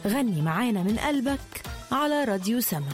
غني معانا من قلبك على راديو سما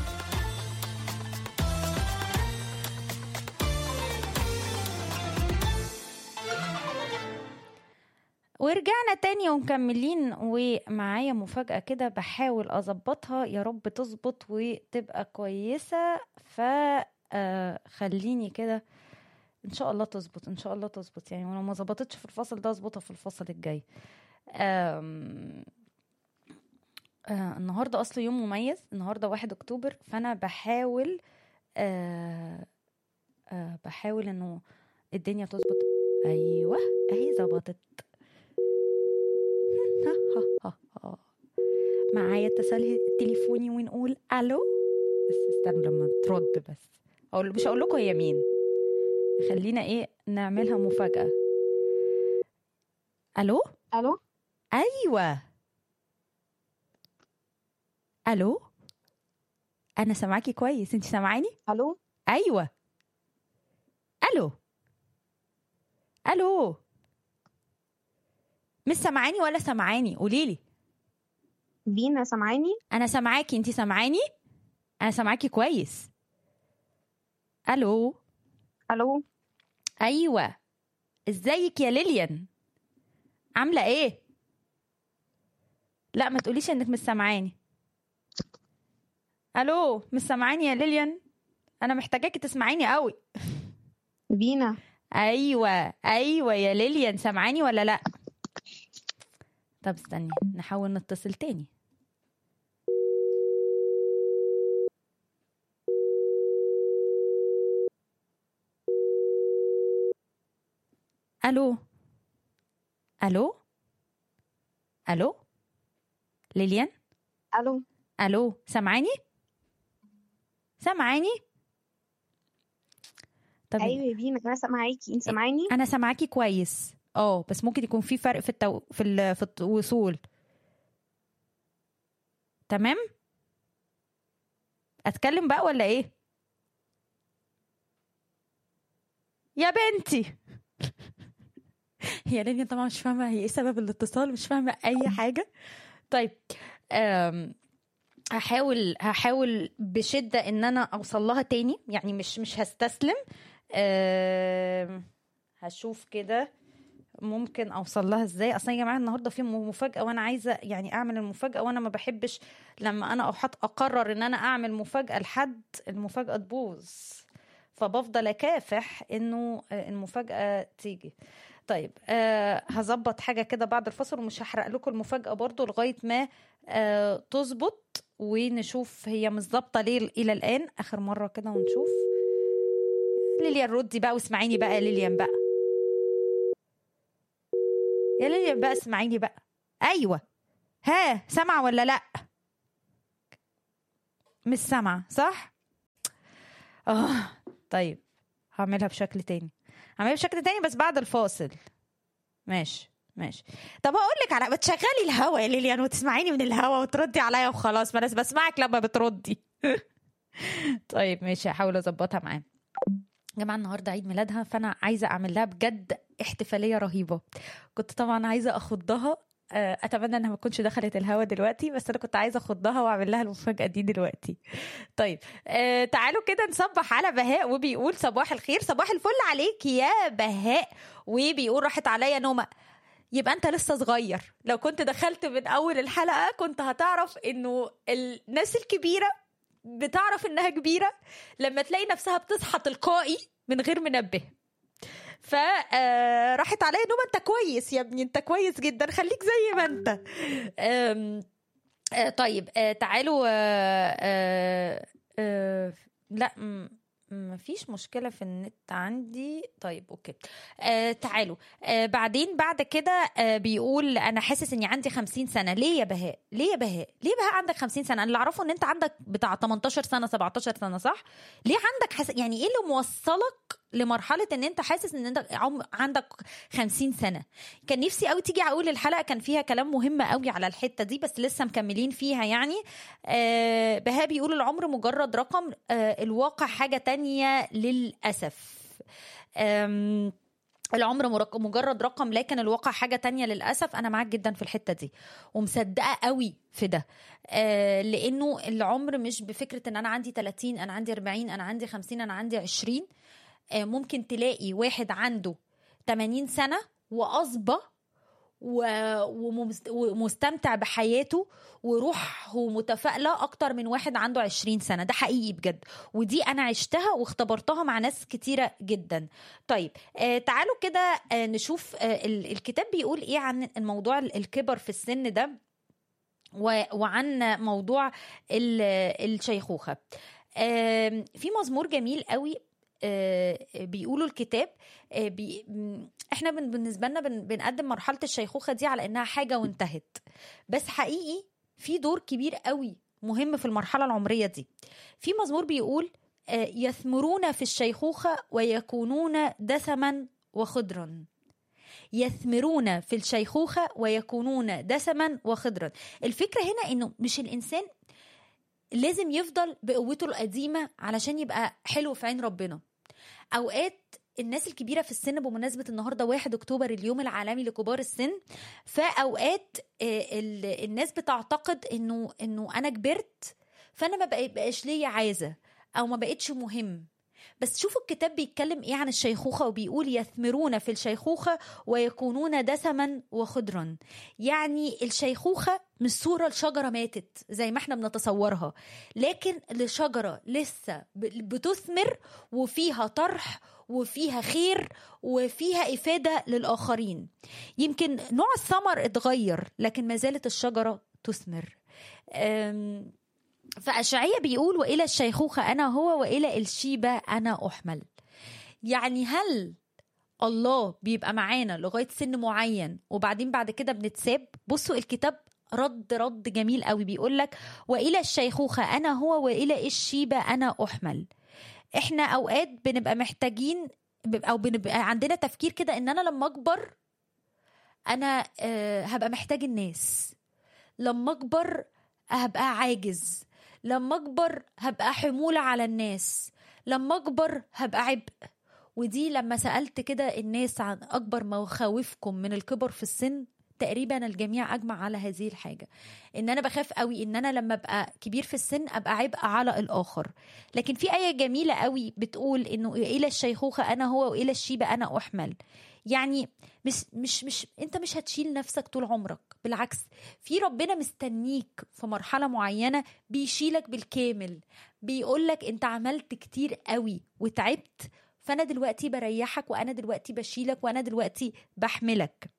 ورجعنا تاني ومكملين ومعايا مفاجأة كده بحاول أظبطها يا رب تظبط وتبقى كويسة ف آه، خليني كده إن شاء الله تظبط إن شاء الله تظبط يعني ولو ما ظبطتش في الفصل ده أظبطها في الفصل الجاي آم، آه النهاردة أصل يوم مميز النهاردة واحد أكتوبر فأنا بحاول آه آه بحاول إنه الدنيا تظبط أيوه أهي ظبطت معايا اتصال تليفوني ونقول الو بس استنى لما ترد بس اقول مش هقول لكم هي مين خلينا ايه نعملها مفاجأة الو الو ايوه الو انا سامعاكي كويس انت سامعاني الو ايوه الو الو مش سامعاني ولا سامعاني قوليلي بينا سامعاني انا سامعاكي انت سامعاني انا سامعاكي كويس الو الو ايوه ازيك يا ليليان عامله ايه لا ما تقوليش انك مش سامعاني الو مش سامعاني يا ليليان انا محتاجاكي تسمعيني قوي بينا ايوه ايوه يا ليليان سامعاني ولا لا طب استني نحاول نتصل تاني الو الو الو ليليان الو الو سامعاني سامعاني طب ايوه يا بينا انا سامعاكي انت سامعاني انا سامعاكي كويس اه بس ممكن يكون في فرق في التو... في ال... في الوصول تمام اتكلم بقى ولا ايه يا بنتي هي ليليان طبعا مش فاهمه هي ايه سبب الاتصال مش فاهمه اي حاجه طيب أم... هحاول هحاول بشده ان انا اوصل لها تاني يعني مش مش هستسلم أم... هشوف كده ممكن اوصل لها ازاي اصلا يا جماعه النهارده في مفاجاه وانا عايزه يعني اعمل المفاجاه وانا ما بحبش لما انا أحط اقرر ان انا اعمل مفاجاه لحد المفاجاه تبوظ فبفضل اكافح انه المفاجاه تيجي طيب أه هظبط حاجه كده بعد الفصل ومش هحرق لكم المفاجاه برضو لغايه ما أه تظبط ونشوف هي مش ظابطه ليه الى الان اخر مره كده ونشوف ليليان ردي بقى واسمعيني بقى يا ليليان بقى يا ليليان بقى اسمعيني بقى ايوه ها سامعه ولا لا مش سامعه صح اه طيب هعملها بشكل تاني هعملها بشكل تاني بس بعد الفاصل ماشي ماشي طب هقول لك على بتشغلي الهوا يا ليليان وتسمعيني من الهوا وتردي عليا وخلاص ما انا بسمعك لما بتردي طيب ماشي هحاول اظبطها معاه يا جماعه النهارده عيد ميلادها فانا عايزه اعمل لها بجد احتفاليه رهيبه كنت طبعا عايزه اخضها آه، اتمنى انها ما تكونش دخلت الهوا دلوقتي بس انا كنت عايزه اخضها واعمل لها المفاجاه دي دلوقتي طيب آه تعالوا كده نصبح على بهاء وبيقول صباح الخير صباح الفل عليك يا بهاء وبيقول راحت عليا نومه يبقى انت لسه صغير لو كنت دخلت من اول الحلقه كنت هتعرف انه الناس الكبيره بتعرف انها كبيره لما تلاقي نفسها بتصحى تلقائي من غير منبه فراحت عليا نومه انت كويس يا ابني انت كويس جدا خليك زي ما انت آم، آه، طيب آه، تعالوا آه، آه، آه، لا م- مفيش مشكلة في النت عندي طيب اوكي آه تعالوا آه بعدين بعد كده آه بيقول انا حاسس اني عندي خمسين سنة ليه يا بهاء ليه يا بهاء ليه بهاء عندك خمسين سنة انا اللي اعرفه ان انت عندك بتاع 18 سنة 17 سنة صح ليه عندك حس... يعني ايه اللي موصلك لمرحلة ان انت حاسس ان انت عم... عندك خمسين سنة كان نفسي قوي تيجي اقول الحلقة كان فيها كلام مهم قوي على الحتة دي بس لسه مكملين فيها يعني آه بهاء بيقول العمر مجرد رقم آه الواقع حاجة تانية للأسف آم العمر مرق- مجرد رقم لكن الواقع حاجة تانية للأسف أنا معاك جدا في الحتة دي ومصدقة قوي في ده آه لأنه العمر مش بفكرة أن أنا عندي 30 أنا عندي 40 أنا عندي 50 أنا عندي 20 آه ممكن تلاقي واحد عنده 80 سنة وأصبى و- وممس- ومستمتع بحياته وروحه متفائلة أكتر من واحد عنده 20 سنة ده حقيقي بجد ودي أنا عشتها واختبرتها مع ناس كتيرة جدا طيب آه تعالوا كده آه نشوف آه ال- الكتاب بيقول إيه عن الموضوع ال- الكبر في السن ده و- وعن موضوع ال- الشيخوخة آم، في مزمور جميل قوي آه، بيقولوا الكتاب آه، بي م- احنا بن- بالنسبه لنا بن- بنقدم مرحله الشيخوخه دي على انها حاجه وانتهت بس حقيقي في دور كبير قوي مهم في المرحله العمريه دي في مزمور بيقول آه، يثمرون في الشيخوخه ويكونون دسما وخضرا يثمرون في الشيخوخه ويكونون دسما وخضرا الفكره هنا انه مش الانسان لازم يفضل بقوته القديمه علشان يبقى حلو في عين ربنا اوقات الناس الكبيره في السن بمناسبه النهارده 1 اكتوبر اليوم العالمي لكبار السن فاوقات آه، ال- الناس بتعتقد انه انه انا كبرت فانا ما بقى- بقاش ليا عايزه او ما بقتش مهم بس شوفوا الكتاب بيتكلم ايه عن الشيخوخه وبيقول يثمرون في الشيخوخه ويكونون دسما وخضرا يعني الشيخوخه مش صوره لشجره ماتت زي ما احنا بنتصورها لكن لشجره لسه ب- بتثمر وفيها طرح وفيها خير وفيها افاده للاخرين يمكن نوع الثمر اتغير لكن ما زالت الشجره تثمر أم، فأشعية بيقول وإلى الشيخوخة أنا هو وإلى الشيبة أنا أحمل يعني هل الله بيبقى معانا لغاية سن معين وبعدين بعد كده بنتساب بصوا الكتاب رد رد جميل قوي بيقول لك وإلى الشيخوخة أنا هو وإلى الشيبة أنا أحمل احنا أوقات بنبقى محتاجين أو بنبقى عندنا تفكير كده إن أنا لما أكبر أنا آه، هبقى محتاج الناس لما أكبر هبقى عاجز لما اكبر هبقى حمولة على الناس لما اكبر هبقى عبء ودي لما سألت كده الناس عن أكبر مخاوفكم من الكبر في السن تقريبا الجميع أجمع على هذه الحاجة إن أنا بخاف قوي إن أنا لما أبقى كبير في السن أبقى عبء على الآخر لكن في آية جميلة قوي بتقول إنه إلى الشيخوخة أنا هو وإلى الشيبة أنا أحمل يعني مش مش مش انت مش هتشيل نفسك طول عمرك بالعكس في ربنا مستنيك في مرحله معينه بيشيلك بالكامل بيقولك انت عملت كتير قوي وتعبت فانا دلوقتي بريحك وانا دلوقتي بشيلك وانا دلوقتي بحملك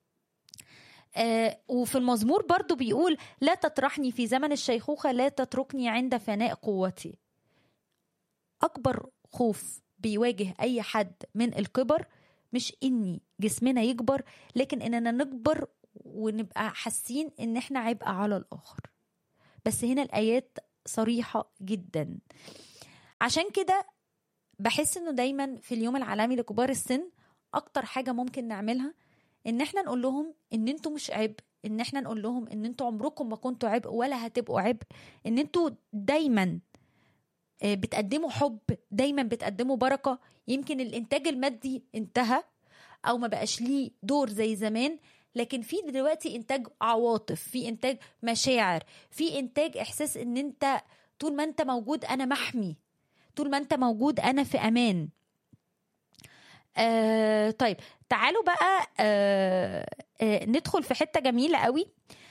آه وفي المزمور برضو بيقول لا تطرحني في زمن الشيخوخة لا تتركني عند فناء قوتي أكبر خوف بيواجه أي حد من الكبر مش إني جسمنا يكبر لكن إننا نكبر ونبقى حاسين إن إحنا عبء على الآخر بس هنا الآيات صريحة جدا عشان كده بحس إنه دايما في اليوم العالمي لكبار السن أكتر حاجة ممكن نعملها إن إحنا نقول لهم إن أنتوا مش عبء إن إحنا نقول لهم إن أنتوا عمركم ما كنتوا عبء ولا هتبقوا عبء إن أنتوا دايما آه، بتقدموا حب دايما بتقدموا بركة يمكن الإنتاج المادي انتهى أو ما بقاش ليه دور زي زمان لكن في دلوقتي إنتاج عواطف في إنتاج مشاعر في إنتاج إحساس إن أنت طول ما أنت موجود أنا محمي طول ما أنت موجود أنا في أمان آه طيب تعالوا بقى آه آه ندخل في حتة جميلة قوي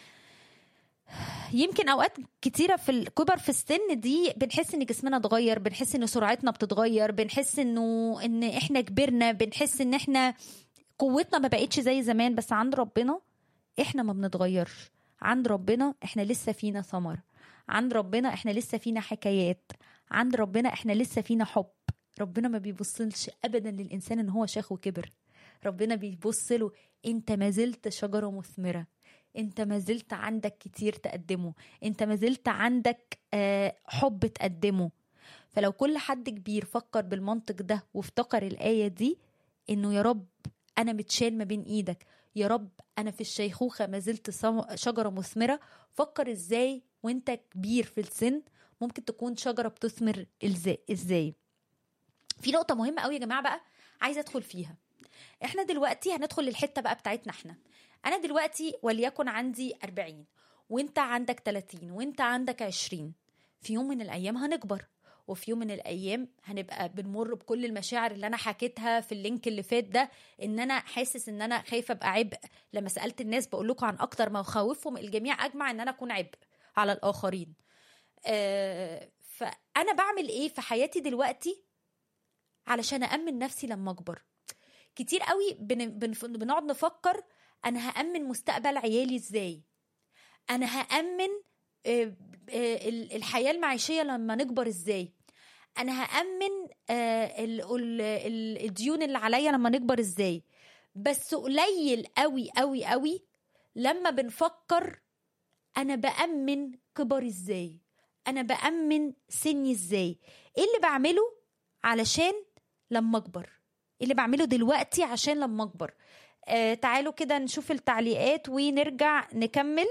يمكن اوقات كتيره في الكبر في السن دي بنحس ان جسمنا اتغير بنحس ان سرعتنا بتتغير بنحس انه ان احنا كبرنا بنحس ان احنا قوتنا ما بقتش زي زمان بس عند ربنا احنا ما بنتغيرش عند ربنا احنا لسه فينا ثمر عند ربنا احنا لسه فينا حكايات عند ربنا احنا لسه فينا حب ربنا ما بيبصلش ابدا للانسان ان هو شيخ وكبر ربنا بيبص له انت ما زلت شجره مثمره انت ما زلت عندك كتير تقدمه انت ما زلت عندك آه، حب تقدمه فلو كل حد كبير فكر بالمنطق ده وافتكر الآية دي انه يا رب انا متشال ما بين ايدك يا رب انا في الشيخوخة ما زلت صم- شجرة مثمرة فكر ازاي وانت كبير في السن ممكن تكون شجرة بتثمر إلزا- ازاي في نقطة مهمة قوي يا جماعة بقى عايزة ادخل فيها احنا دلوقتي هندخل للحته بقى بتاعتنا احنا انا دلوقتي وليكن عندي 40 وانت عندك 30 وانت عندك 20 في يوم من الايام هنكبر وفي يوم من الايام هنبقى بنمر بكل المشاعر اللي انا حكيتها في اللينك اللي فات ده ان انا حاسس ان انا خايفه ابقى عبء لما سالت الناس بقول لكم عن اكتر ما يخوفهم الجميع اجمع ان انا اكون عبء على الاخرين آه فانا بعمل ايه في حياتي دلوقتي علشان أأمن نفسي لما أكبر كتير قوي بن... بن... بنقعد نفكر أنا هأمن مستقبل عيالي إزاي أنا هأمن آه، آه، ال- الحياة المعيشية لما نكبر إزاي أنا هأمن آه، ال... ال... ال- الديون اللي عليا لما نكبر إزاي بس قليل قوي قوي قوي لما بنفكر أنا بأمن كبر إزاي أنا بأمن سني إزاي إيه اللي بعمله علشان لما اكبر إيه اللي بعمله دلوقتي عشان لما اكبر آه تعالوا كده نشوف التعليقات ونرجع نكمل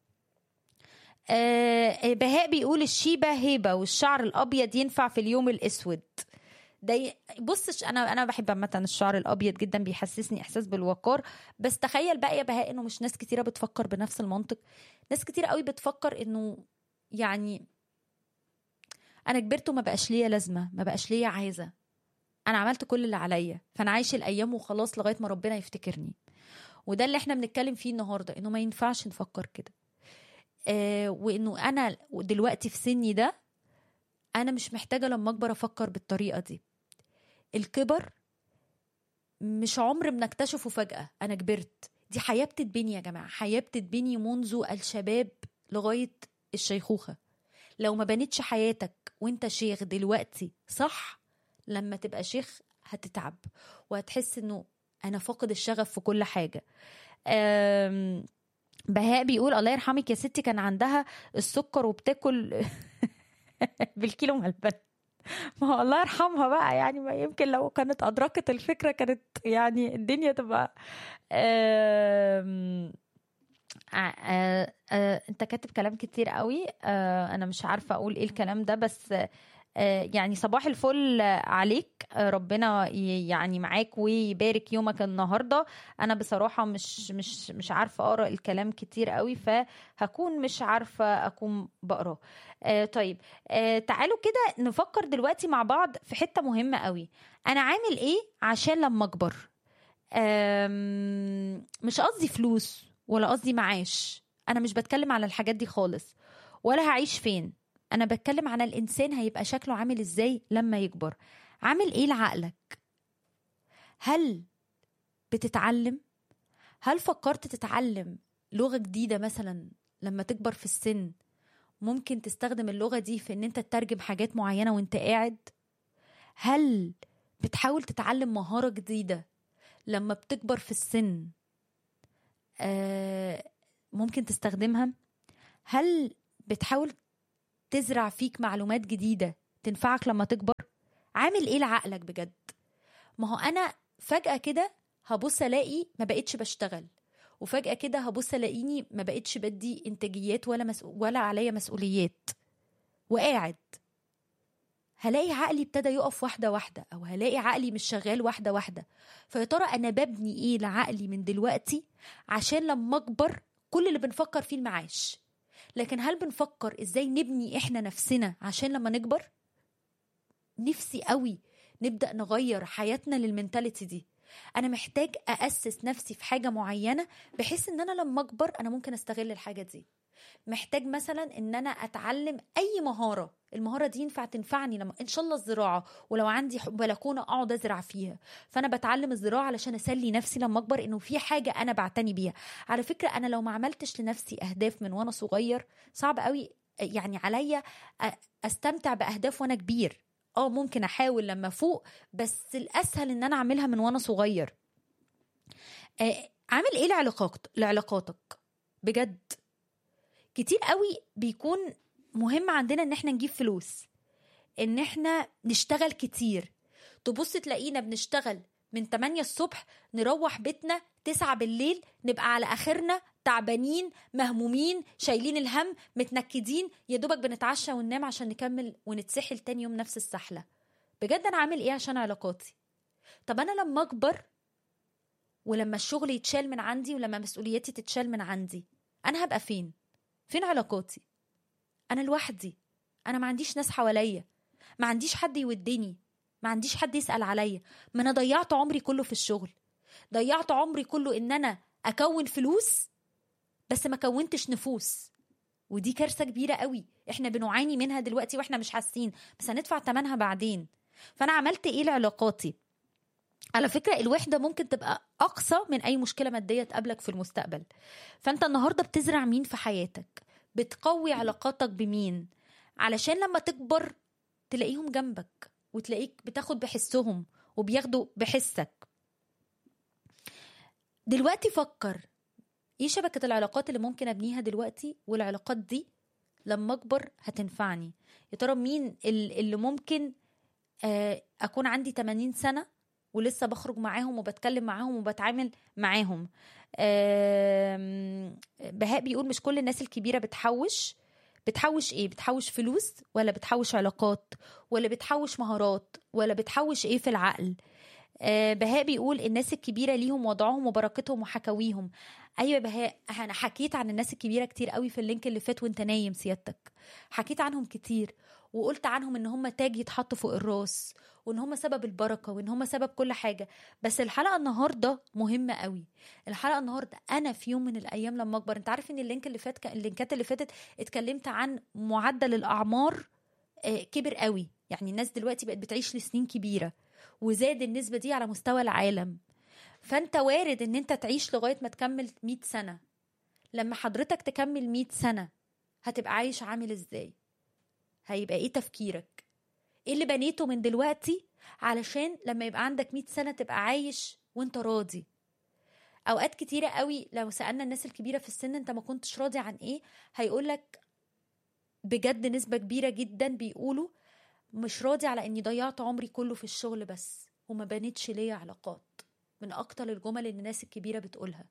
آه بهاء بيقول الشيبة هيبة والشعر الأبيض ينفع في اليوم الأسود ده ي- بص انا انا بحب عامه الشعر الابيض جدا بيحسسني احساس بالوقار بس تخيل بقى يا بهاء انه مش ناس كتيره بتفكر بنفس المنطق ناس كتير قوي بتفكر انه يعني انا كبرت وما بقاش ليا لازمه ما بقاش ليا عايزه انا عملت كل اللي عليا فانا عايش الايام وخلاص لغايه ما ربنا يفتكرني وده اللي احنا بنتكلم فيه النهارده انه ما ينفعش نفكر كده آه وانه انا دلوقتي في سني ده انا مش محتاجه لما اكبر افكر بالطريقه دي الكبر مش عمر بنكتشفه فجاه انا كبرت دي حياه بتتبني يا جماعه حياه بتتبني منذ الشباب لغايه الشيخوخه لو ما بنتش حياتك وانت شيخ دلوقتي صح لما تبقى شيخ هتتعب وهتحس انه انا فاقد الشغف في كل حاجه أم، بهاء بيقول الله يرحمك يا ستي كان عندها السكر وبتاكل بالكيلو ملبن ما هو الله يرحمها بقى يعني ما يمكن لو كانت ادركت الفكره كانت يعني الدنيا تبقى أم، آه، آه، آه، انت كاتب كلام كتير قوي آه، انا مش عارفه اقول ايه الكلام ده بس آه، يعني صباح الفل عليك آه، ربنا ي- يعني معاك ويبارك يومك النهارده انا بصراحه مش مش مش عارفه اقرا الكلام كتير قوي فهكون مش عارفه اكون بقراه آه، طيب آه، تعالوا كده نفكر دلوقتي مع بعض في حته مهمه قوي انا عامل ايه عشان لما اكبر آم، مش قصدي فلوس ولا قصدي معاش انا مش بتكلم على الحاجات دي خالص ولا هعيش فين انا بتكلم على الانسان هيبقى شكله عامل ازاي لما يكبر عامل ايه لعقلك هل بتتعلم هل فكرت تتعلم لغة جديدة مثلا لما تكبر في السن ممكن تستخدم اللغة دي في ان انت تترجم حاجات معينة وانت قاعد هل بتحاول تتعلم مهارة جديدة لما بتكبر في السن آه ممكن تستخدمها هل بتحاول تزرع فيك معلومات جديدة تنفعك لما تكبر عامل ايه لعقلك بجد ما هو انا فجأة كده هبص الاقي ما بقتش بشتغل وفجأة كده هبص الاقيني ما بقتش بدي انتاجيات ولا مسؤ... ولا عليا مسؤوليات وقاعد هلاقي عقلي ابتدى يقف واحدة واحدة أو هلاقي عقلي مش شغال واحدة واحدة فيا ترى أنا ببني إيه لعقلي من دلوقتي عشان لما أكبر كل اللي بنفكر فيه المعاش لكن هل بنفكر إزاي نبني إحنا نفسنا عشان لما نكبر نفسي قوي نبدأ نغير حياتنا للمنتاليتي دي أنا محتاج أأسس نفسي في حاجة معينة بحيث إن أنا لما أكبر أنا ممكن أستغل الحاجة دي محتاج مثلا ان انا اتعلم اي مهاره المهاره دي ينفع تنفعني لما ان شاء الله الزراعه ولو عندي ح- بلكونه اقعد ازرع فيها فانا بتعلم الزراعه علشان اسلي نفسي لما اكبر انه في حاجه انا بعتني بيها على فكره انا لو ما عملتش لنفسي اهداف من وانا صغير صعب قوي يعني عليا أ- استمتع باهداف وانا كبير اه ممكن احاول لما فوق بس الاسهل ان انا اعملها من وانا صغير آه، عامل ايه لعلاقات لعلاقاتك بجد كتير قوي بيكون مهم عندنا ان احنا نجيب فلوس ان احنا نشتغل كتير تبص تلاقينا بنشتغل من 8 الصبح نروح بيتنا 9 بالليل نبقى على اخرنا تعبانين مهمومين شايلين الهم متنكدين يا دوبك بنتعشى وننام عشان نكمل ونتسحل تاني يوم نفس السحله بجد انا عامل ايه عشان علاقاتي طب انا لما اكبر ولما الشغل يتشال من عندي ولما مسؤولياتي تتشال من عندي انا هبقى فين فين علاقاتي انا لوحدي انا ما عنديش ناس حواليا ما عنديش حد يودني ما عنديش حد يسأل عليا ما انا ضيعت عمري كله في الشغل ضيعت عمري كله ان انا اكون فلوس بس ما كونتش نفوس ودي كارثه كبيره قوي احنا بنعاني منها دلوقتي واحنا مش حاسين بس هندفع ثمنها بعدين فانا عملت ايه لعلاقاتي على فكرة الوحدة ممكن تبقى أقصى من أي مشكلة مادية تقابلك في المستقبل فأنت النهاردة بتزرع مين في حياتك بتقوي علاقاتك بمين علشان لما تكبر تلاقيهم جنبك وتلاقيك بتاخد بحسهم وبياخدوا بحسك دلوقتي فكر ايه شبكة العلاقات اللي ممكن ابنيها دلوقتي والعلاقات دي لما اكبر هتنفعني يا ترى مين ال- اللي ممكن آه، اكون عندي 80 سنة ولسه بخرج معاهم وبتكلم معاهم وبتعامل معاهم آم، بهاء بيقول مش كل الناس الكبيرة بتحوش بتحوش ايه بتحوش فلوس ولا بتحوش علاقات ولا بتحوش مهارات ولا بتحوش ايه في العقل آه، بهاء بيقول الناس الكبيرة ليهم وضعهم وبركتهم وحكاويهم ايوه يا بهاء انا حكيت عن الناس الكبيرة كتير قوي في اللينك اللي فات وانت نايم سيادتك حكيت عنهم كتير وقلت عنهم ان هم تاج يتحط فوق الراس وان هم سبب البركة وان هم سبب كل حاجة بس الحلقة النهاردة مهمة قوي الحلقة النهاردة انا في يوم من الايام لما اكبر انت عارف ان اللينك اللي فات اللينكات اللي فاتت اتكلمت عن معدل الاعمار آه، كبر قوي يعني الناس دلوقتي بقت بتعيش لسنين كبيرة وزاد النسبة دي على مستوى العالم فانت وارد ان انت تعيش لغاية ما تكمل 100 سنة لما حضرتك تكمل 100 سنة هتبقى عايش عامل ازاي هيبقى ايه تفكيرك ايه اللي بنيته من دلوقتي علشان لما يبقى عندك 100 سنة تبقى عايش وانت راضي اوقات كتيرة قوي لو سألنا الناس الكبيرة في السن انت ما كنتش راضي عن ايه هيقولك بجد نسبة كبيرة جدا بيقولوا مش راضي على اني ضيعت عمري كله في الشغل بس وما بنيتش ليا علاقات من اكتر الجمل اللي الناس الكبيره بتقولها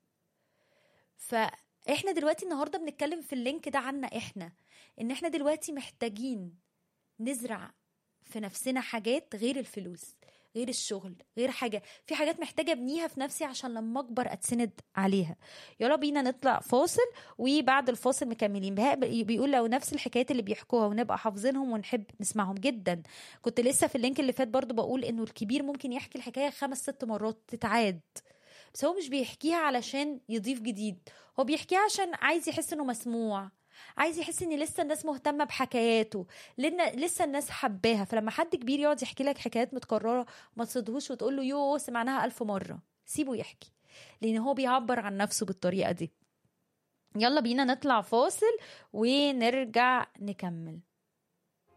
فاحنا دلوقتي النهارده بنتكلم في اللينك ده عنا احنا ان احنا دلوقتي محتاجين نزرع في نفسنا حاجات غير الفلوس غير الشغل غير حاجه في حاجات محتاجه ابنيها في نفسي عشان لما اكبر اتسند عليها يلا بينا نطلع فاصل وبعد الفاصل مكملين بهاء بيقول لو نفس الحكايات اللي بيحكوها ونبقى حافظينهم ونحب نسمعهم جدا كنت لسه في اللينك اللي فات برضو بقول انه الكبير ممكن يحكي الحكايه خمس ست مرات تتعاد بس هو مش بيحكيها علشان يضيف جديد هو بيحكيها عشان عايز يحس انه مسموع عايز يحس ان لسه الناس مهتمه بحكاياته لان لسه الناس حباها فلما حد كبير يقعد يحكي لك حكايات متكرره ما تصدهوش وتقول له يوه سمعناها ألف مره سيبه يحكي لان هو بيعبر عن نفسه بالطريقه دي يلا بينا نطلع فاصل ونرجع نكمل